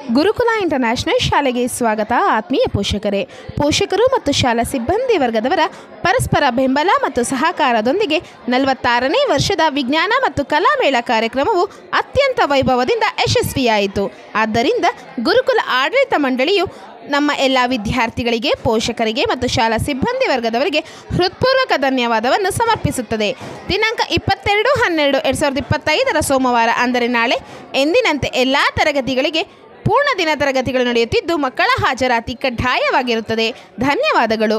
ಗುರುಕುಲ international ಶಾಲೆಗೆ ಸ್ವಾಗತ ಆತ್ಮೀಯ ಪೋಷಕರೇ ಪೋಷಕರು ಮತ್ತು ಶಾಲಾ ಸಿಬ್ಬಂದಿ ವರ್ಗದವರ ಪರಸ್ಪರ ಬೆಂಬಲ ಮತ್ತು ಸಹಕಾರದೊಂದಿಗೆ ನಲವತ್ತಾರನೇ ವರ್ಷದ ವಿಜ್ಞಾನ ಮತ್ತು ಕಲಾಮೇಳ ಕಾರ್ಯಕ್ರಮವು ಅತ್ಯಂತ ವೈಭವದಿಂದ ಯಶಸ್ವಿಯಾಯಿತು ಆದ್ದರಿಂದ ಗುರುಕುಲ ಆಡಳಿತ ಮಂಡಳಿಯು ನಮ್ಮ ಎಲ್ಲ ವಿದ್ಯಾರ್ಥಿಗಳಿಗೆ ಪೋಷಕರಿಗೆ ಮತ್ತು ಶಾಲಾ ಸಿಬ್ಬಂದಿ ವರ್ಗದವರಿಗೆ ಹೃತ್ಪೂರ್ವಕ ಧನ್ಯವಾದವನ್ನು ಸಮರ್ಪಿಸುತ್ತದೆ ದಿನಾಂಕ ಇಪ್ಪತ್ತೆರಡು ಹನ್ನೆರಡು ಎರಡು ಸಾವಿರದ ಇಪ್ಪತ್ತೈದರ ಸೋಮವಾರ ಅಂದರೆ ನಾಳೆ ಎಂದಿನಂತೆ ಎಲ್ಲ ತರಗತಿಗಳಿಗೆ ಪೂರ್ಣ ದಿನ ತರಗತಿಗಳು ನಡೆಯುತ್ತಿದ್ದು ಮಕ್ಕಳ ಹಾಜರಾತಿ ಕಡ್ಡಾಯವಾಗಿರುತ್ತದೆ ಧನ್ಯವಾದಗಳು